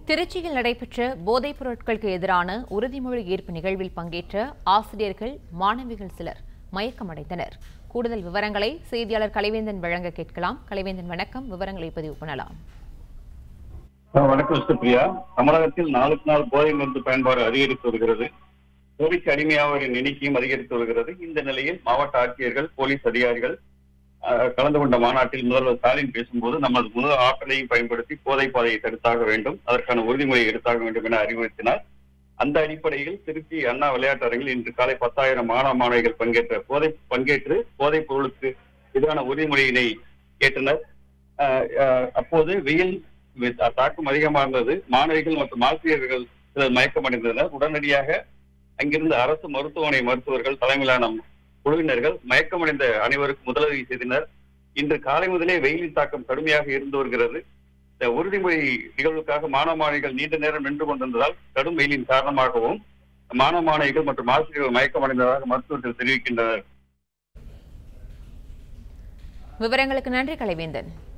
திருச்சியில் நடைபெற்ற போதைப் பொருட்களுக்கு எதிரான உறுதிமொழி ஏற்பு நிகழ்வில் பங்கேற்ற ஆசிரியர்கள் மாணவிகள் சிலர் மயக்கமடைந்தனர் கூடுதல் விவரங்களை செய்தியாளர் கலைவேந்தன் வழங்க கேட்கலாம் கலைவேந்தன் வணக்கம் விவரங்களை பதிவு பண்ணலாம் அஹ் வணக்கம் சுப்ரியா தமிழகத்தில் நாளுக்கு நாள் போதை மருந்து பயன்பாடு அதிகரித்து வருகிறது போதைக்கு அடிமையாவரின் எண்ணிக்கையும் அதிகரித்து வருகிறது இந்த நிலையில் மாவட்ட ஆட்சியர்கள் போலீஸ் அதிகாரிகள் அஹ், கலந்து கொண்ட மாநாட்டில் முதல்வர் ஸ்டாலின் பேசும்போது நமது முழு ஆற்றலையும் பயன்படுத்தி போதை பாதையை தடுத்தாக வேண்டும் அதற்கான உறுதிமொழியை எடுத்தாக வேண்டும் என அறிவுறுத்தினார் அந்த அடிப்படையில் திருச்சி அண்ணா விளையாட்டு அரங்கில் இன்று காலை பத்தாயிரம் மாணவ மாணவிகள் பங்கேற்ற போதை பங்கேற்று போதைப் பொருளுக்கு எதிரான உறுதிமொழியினை கேட்டனர் அஹ், அஹ், அப்போது வெயில் வி- தாக்கம் அதிகமாக இருந்தது மாணவிகள் மற்றும் ஆசிரியர்கள் சிலர் மயக்கமடைந்தனர் உடனடியாக அங்கிருந்த அரசு மருத்துவமனை மருத்துவர்கள் தலைமையிலான குழுவினர்கள் மயக்கமடைந்த அனைவருக்கும் முதலுதவி செய்தனர் இன்று காலை முதலே வெயிலின் தாக்கம் கடுமையாக இருந்து வருகிறது இந்த உறுதிமொழி நிகழ்வுக்காக மாணவ மாணவிகள் நீண்ட நேரம் நின்று கொண்டிருந்ததால் கடும் வெயிலின் காரணமாகவும் மாணவ மாணவிகள் மற்றும் ஆசிரியர்கள் மயக்கமடைந்ததாக மருத்துவர்கள் தெரிவிக்கின்றனர் விவரங்களுக்கு நன்றி கலைவேந்தன்